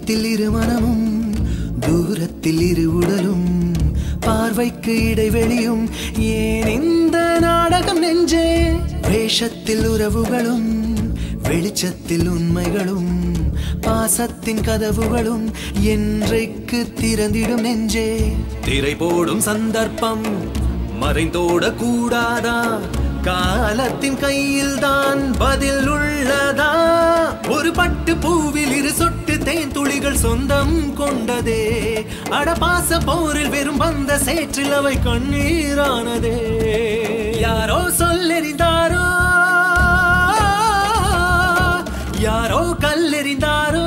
பக்கத்தில் இரு மனமும் தூரத்தில் இரு உடலும் பார்வைக்கு இடைவெளியும் ஏன் இந்த நாடகம் நெஞ்சே வேஷத்தில் உறவுகளும் வெளிச்சத்தில் உண்மைகளும் பாசத்தின் கதவுகளும் என்றைக்கு திறந்திடும் நெஞ்சே திரை போடும் சந்தர்ப்பம் மறைந்தோட கூடாதா காலத்தின் கையில் தான் பதில் உள்ளதா ஒரு பட்டு பூவில் இரு சொட்டு தேன் துளிகள் சொந்தம் கொண்டதே அடபாச போரில் வெறும் வந்த சேற்றில் அவை கண்ணீரானதே யாரோ சொல்லெறிந்தாரோ யாரோ கல்லெறிந்தாரோ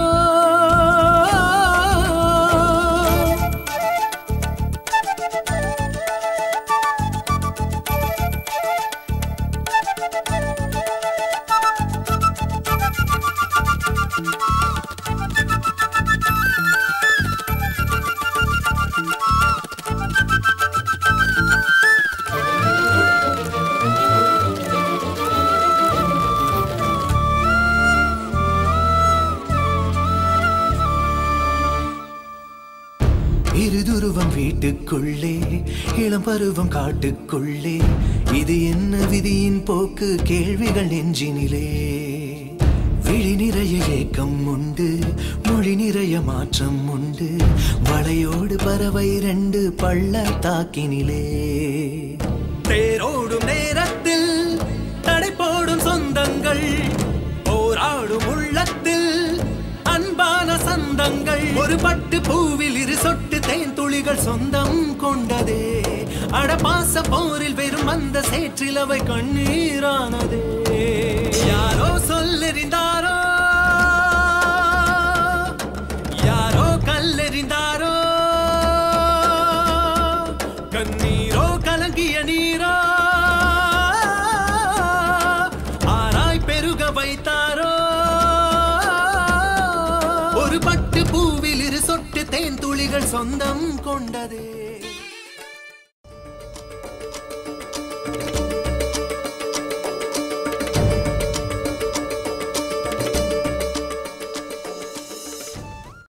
இருதுருவம் வீட்டுக்குள்ளே இளம் பருவம் காட்டுக்குள்ளே இது என்ன விதியின் போக்கு கேள்விகள் நெஞ்சினிலே விழி நிறைய ஏக்கம் உண்டு மொழி நிறைய மாற்றம் உண்டு வளையோடு பறவை ரெண்டு பள்ளத்தாக்கினிலே தேரோடும் நேரத்தில் தடை போடும் சொந்தங்கள் போராடும் உள்ளத்தில் அன்பான சந்தங்கள் ஒரு பட்டு பூவில் இரு சொட்டு தேன் துளிகள் சொந்தம் கொண்டதே அடபாச போரில் வெறும் அந்த சேற்றில் அவை கண்ணீரானதே யாரோ சொல்லெறிந்தாரோ யாரோ கல்லெறிந்தாரோ கண்ணீரோ கலங்கிய நீரோ ஆராய் பெருக வைத்தாரோ ஒரு பட்டு பூவில் இரு சொட்டு தேன் துளிகள் சொந்தம் கொண்டதே